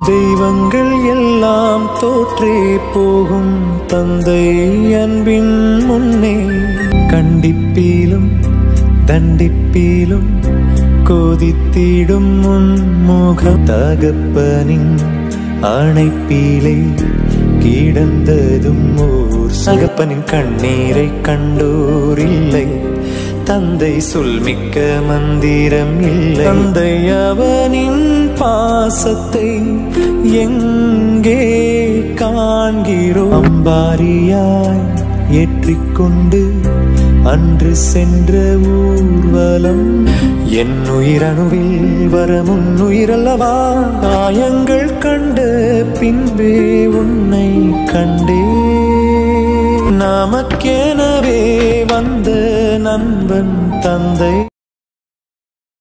தெய்வங்கள் எல்லாம் தோற்றே போகும் தந்தை அன்பின் முன்னே கண்டிப்பீலும் தண்டிப்பீலும் கொதித்திடும் முன்முகம் தகப்பனின் அணைப்பீலே கிடந்ததும் ஓர் சகப்பனின் கண்ணீரை கண்டோர் இல்லை தந்தை சொல்மிக்க மந்திரம் இல்லை தந்தை அவனின் பாசத்தை எங்கே காண்கிறோம் அம்பாரியாய் ஏற்றிக்கொண்டு அன்று சென்ற ஊர்வலம் என் உயிரணுவில் வரமுன் உயிரல்லவா காயங்கள் கண்ட பின்பே உன்னை கண்டே நமக்கெனவே வந்த நண்பன் தந்தை